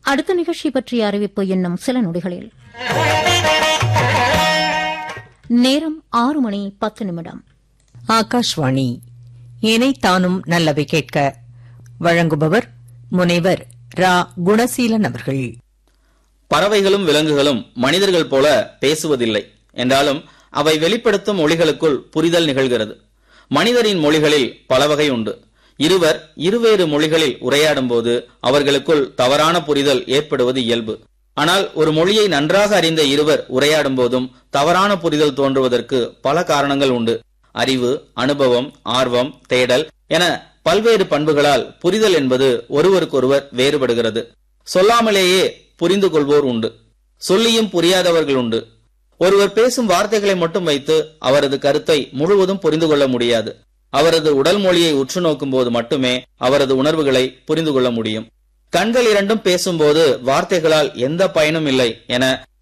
அடுத்த நிகழ்ச்சி பற்றிய அறிவிப்பு இன்னும் சில நொடிகளில் நேரம் ஆறு மணி பத்து நிமிடம் ஆகாஷ்வாணி இணைத்தானும் நல்லவை கேட்க வழங்குபவர் முனைவர் ரா குணசீலன் அவர்கள் பறவைகளும் விலங்குகளும் மனிதர்கள் போல பேசுவதில்லை என்றாலும் அவை வெளிப்படுத்தும் மொழிகளுக்குள் புரிதல் நிகழ்கிறது மனிதரின் மொழிகளில் பல வகை உண்டு இருவர் இருவேறு மொழிகளில் உரையாடும் போது அவர்களுக்குள் தவறான புரிதல் ஏற்படுவது இயல்பு ஆனால் ஒரு மொழியை நன்றாக அறிந்த இருவர் உரையாடும் போதும் தவறான புரிதல் தோன்றுவதற்கு பல காரணங்கள் உண்டு அறிவு அனுபவம் ஆர்வம் தேடல் என பல்வேறு பண்புகளால் புரிதல் என்பது ஒருவருக்கொருவர் வேறுபடுகிறது சொல்லாமலேயே புரிந்து கொள்வோர் உண்டு சொல்லியும் புரியாதவர்கள் உண்டு ஒருவர் பேசும் வார்த்தைகளை மட்டும் வைத்து அவரது கருத்தை முழுவதும் புரிந்து கொள்ள முடியாது அவரது உடல் மொழியை உற்று நோக்கும் போது மட்டுமே அவரது உணர்வுகளை புரிந்து கொள்ள முடியும் கண்கள் இரண்டும் பேசும்போது வார்த்தைகளால் எந்த பயனும் இல்லை என